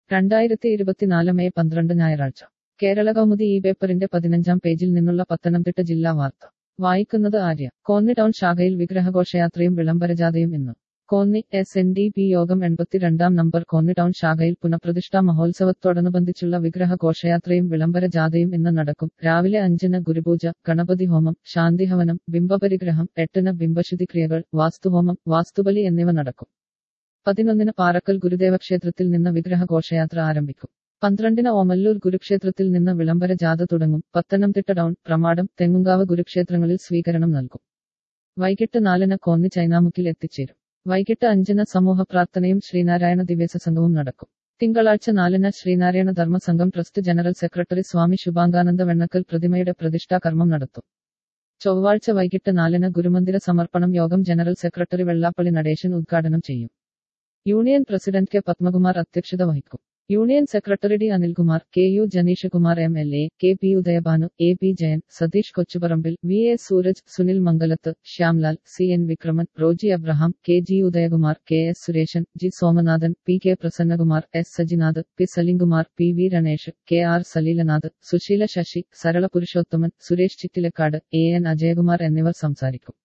രണ്ടായിരത്തി ഇരുപത്തിനാല് മെയ് പന്ത്രണ്ട് ഞായറാഴ്ച കേരള കൗമുദി ഈ പേപ്പറിന്റെ പതിനഞ്ചാം പേജിൽ നിന്നുള്ള പത്തനംതിട്ട ജില്ലാ വാർത്ത വായിക്കുന്നത് ആര്യ കോന്നി ടൗൺ ശാഖയിൽ വിഗ്രഹഘോഷയാത്രയും വിളംബരജാഥയും ഇന്ന് Konni S N D P യോഗം എൺപത്തിരണ്ടാം നമ്പർ കോന്നി ടൗൺ ശാഖയിൽ പുനഃപ്രതിഷ്ഠാ മഹോത്സവത്തോടനുബന്ധിച്ചുള്ള വിഗ്രഹ ഘോഷയാത്രയും വിളംബര ജാഥയും ഇന്ന് നടക്കും രാവിലെ അഞ്ചിന് ഗുരുപൂജ ഗണപതി ഹോമം ശാന്തിഹവനം ബിംബപരിഗ്രഹം എട്ടിന് ബിംബശുദ്ധി ക്രിയകൾ വാസ്തുഹോമം വാസ്തുബലി എന്നിവ നടക്കും പതിനൊന്നിന് പാറക്കൽ ഗുരുദേവ ക്ഷേത്രത്തിൽ നിന്ന് വിഗ്രഹ ഘോഷയാത്ര ആരംഭിക്കും പന്ത്രണ്ടിന് ഓമല്ലൂർ ഗുരുക്ഷേത്രത്തിൽ നിന്ന് വിളംബര ജാഥ തുടങ്ങും പത്തനംതിട്ട ടൗൺ പ്രമാടം തെങ്ങുങ്കാവ് ഗുരുക്ഷേത്രങ്ങളിൽ സ്വീകരണം നൽകും വൈകിട്ട് നാലിന് കോന്നി ചൈനാമുക്കിൽ എത്തിച്ചേരും വൈകിട്ട് അഞ്ചിന് സമൂഹ പ്രാർത്ഥനയും ശ്രീനാരായണ ദിവ്യസംഘവും നടക്കും തിങ്കളാഴ്ച നാലിന് Sreenarayana Dharmasangham trust general secretary Swami Shubhangananda വെണ്ണക്കൽ പ്രതിമയുടെ പ്രതിഷ്ഠാ കർമ്മം നടത്തും ചൊവ്വാഴ്ച വൈകിട്ട് നാലിന് ഗുരുമന്ദിര സമർപ്പണം യോഗം ജനറൽ സെക്രട്ടറി വെള്ളാപ്പള്ളി നടേശൻ ഉദ്ഘാടനം ചെയ്യും യൂണിയൻ പ്രസിഡന്റ് കെ പത്മകുമാർ അധ്യക്ഷത വഹിക്കും union secretary D Anilkumar K U Janeeshkumar M L A K P Udayabhanu A P Jayan Satheesh Kochuparambil V A Sooraj Sunil Mangalath Shyamlal C N Vikraman Roji Abraham K G Udayakumar K S Sureshan G Somanathan P K Prasannakumar S Sajinath P Salimkumar P V Ranesh K R Saleelanath Susheela Sasi Sarala Purushothaman Suresh Chittilakkad A N Ajayakumar എന്നിവർ സംസാരിക്കും